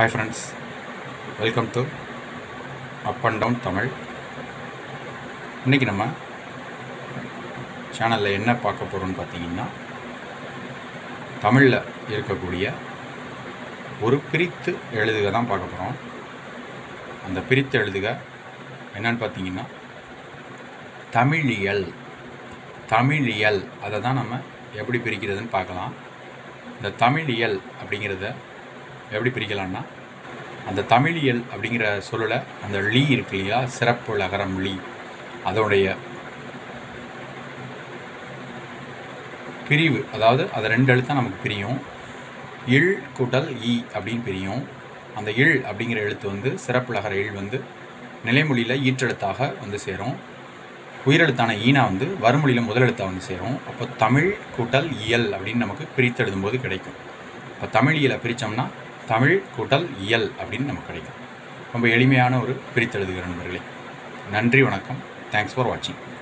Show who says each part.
Speaker 1: hi friends welcome to up and down Tamil இன்றைக்கி நம்ம சேனலில் என்ன பார்க்க போகிறோம்னு பார்த்தீங்கன்னா தமிழில் இருக்கக்கூடிய ஒரு பிரித்து எழுதுக தான் பார்க்க போகிறோம் அந்த பிரித்து எழுதுக என்னன்னு பார்த்தீங்கன்னா தமிழியல் தமிழியல் அதை தான் நம்ம எப்படி பிரிக்கிறதுன்னு பார்க்கலாம் இந்த தமிழியல் அப்படிங்கிறத எப்படி பிரிக்கலாம்னா அந்த தமிழியல் அப்படிங்கிற சொல்லில் அந்த லீ இருக்கு இல்லையா சிறப்பு லகரம் லீ அதோடைய பிரிவு அதாவது அது ரெண்டு எழுத்தான் நமக்கு பிரியும் இல் கூட்டல் இ அப்படின்னு பிரியும் அந்த இல் அப்படிங்கிற எழுத்து வந்து சிறப்பு லகர இல் வந்து நிலைமொழியில் ஈற்றெழுத்தாக வந்து சேரும் உயிரெழுத்தான ஈனா வந்து வறுமொழியில் முதல் எழுத்தாக வந்து சேரும் அப்போ தமிழ் கூட்டல் இயல் அப்படின்னு நமக்கு பிரித்து எழுதும்போது கிடைக்கும் இப்போ தமிழ் இயலை பிரித்தோம்னா தமிழ் கூட்டல் இயல் அப்படின்னு நமக்கு கிடைக்கும் ரொம்ப எளிமையான ஒரு பிரித்தெழுதுகிற நண்பர்களே நன்றி வணக்கம் தேங்க்ஸ் ஃபார் வாட்சிங்